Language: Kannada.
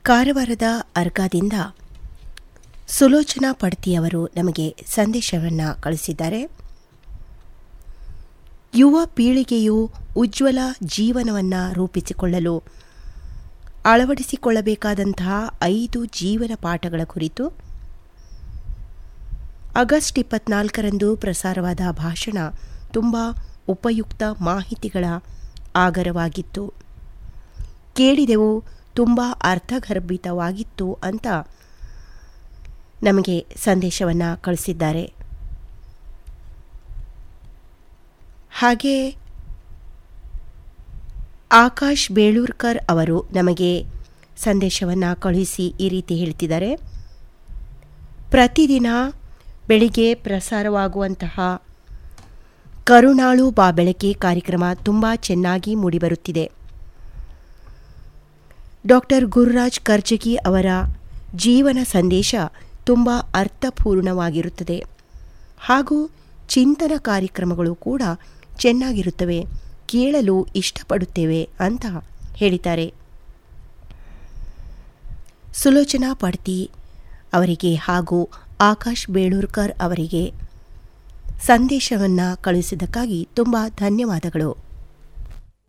ಕಾರವಾರದ ಅರ್ಗಾದಿಂದ ಸುಲೋಚನಾ ಪಡ್ತಿಯವರು ನಮಗೆ ಸಂದೇಶವನ್ನು ಕಳಿಸಿದ್ದಾರೆ ಯುವ ಪೀಳಿಗೆಯು ಉಜ್ವಲ ಜೀವನವನ್ನು ರೂಪಿಸಿಕೊಳ್ಳಲು ಅಳವಡಿಸಿಕೊಳ್ಳಬೇಕಾದಂತಹ ಐದು ಜೀವನ ಪಾಠಗಳ ಕುರಿತು ಆಗಸ್ಟ್ ಇಪ್ಪತ್ನಾಲ್ಕರಂದು ಪ್ರಸಾರವಾದ ಭಾಷಣ ತುಂಬ ಉಪಯುಕ್ತ ಮಾಹಿತಿಗಳ ಆಗರವಾಗಿತ್ತು ಕೇಳಿದೆವು ತುಂಬ ಅರ್ಥಗರ್ಭಿತವಾಗಿತ್ತು ಅಂತ ನಮಗೆ ಸಂದೇಶವನ್ನು ಕಳಿಸಿದ್ದಾರೆ ಹಾಗೆ ಆಕಾಶ್ ಬೇಳೂರ್ಕರ್ ಅವರು ನಮಗೆ ಸಂದೇಶವನ್ನು ಕಳುಹಿಸಿ ಈ ರೀತಿ ಹೇಳ್ತಿದ್ದಾರೆ ಪ್ರತಿದಿನ ಬೆಳಿಗ್ಗೆ ಪ್ರಸಾರವಾಗುವಂತಹ ಕರುಣಾಳು ಬಾ ಬೆಳಕೆ ಕಾರ್ಯಕ್ರಮ ತುಂಬ ಚೆನ್ನಾಗಿ ಮೂಡಿಬರುತ್ತಿದೆ ಡಾಕ್ಟರ್ ಗುರುರಾಜ್ ಕರ್ಜಗಿ ಅವರ ಜೀವನ ಸಂದೇಶ ತುಂಬ ಅರ್ಥಪೂರ್ಣವಾಗಿರುತ್ತದೆ ಹಾಗೂ ಚಿಂತನ ಕಾರ್ಯಕ್ರಮಗಳು ಕೂಡ ಚೆನ್ನಾಗಿರುತ್ತವೆ ಕೇಳಲು ಇಷ್ಟಪಡುತ್ತೇವೆ ಅಂತ ಹೇಳಿದ್ದಾರೆ ಸುಲೋಚನಾ ಪಡ್ತಿ ಅವರಿಗೆ ಹಾಗೂ ಆಕಾಶ್ ಬೇಳೂರ್ಕರ್ ಅವರಿಗೆ ಸಂದೇಶವನ್ನು ಕಳುಹಿಸಿದ್ದಕ್ಕಾಗಿ ತುಂಬ ಧನ್ಯವಾದಗಳು